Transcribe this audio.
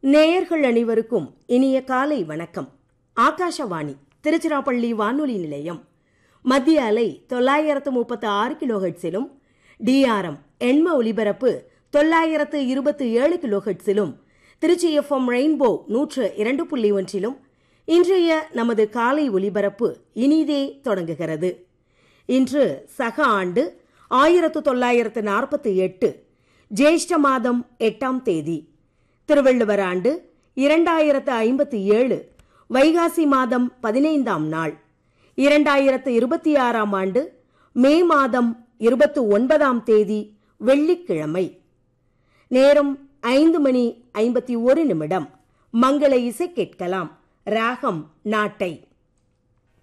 நேயர்கள் அனைவருக்கும் இனிய காலை வணக்கம் ஆகாஷவாணி திருச்சிராப்பள்ளி வானொலி நிலையம் மத்திய அலை தொள்ளாயிரத்து முப்பத்து ஆறு கிலோஹெட்ஸிலும் டிஆர்எம் எண்ம ஒலிபரப்பு தொள்ளாயிரத்து இருபத்தி ஏழு கிலோஹெட்ஸிலும் திருச்சி எஃப்எம் ரெயின்போ நூற்று இரண்டு புள்ளி ஒன்றிலும் இன்றைய நமது காலை ஒலிபரப்பு இனிதே தொடங்குகிறது இன்று சக ஆண்டு ஆயிரத்து தொள்ளாயிரத்து நாற்பத்தி எட்டு ஜேஷ்ட மாதம் எட்டாம் தேதி திருவள்ளுவர் ஆண்டு இரண்டாயிரத்து ஐம்பத்தி ஏழு வைகாசி மாதம் பதினைந்தாம் நாள் இரண்டாயிரத்து இருபத்தி ஆறாம் ஆண்டு மே மாதம் இருபத்தி ஒன்பதாம் தேதி வெள்ளிக்கிழமை நேரம் ஐந்து மணி ஐம்பத்தி ஒரு நிமிடம் மங்கள இசை கேட்கலாம் ராகம் நாட்டை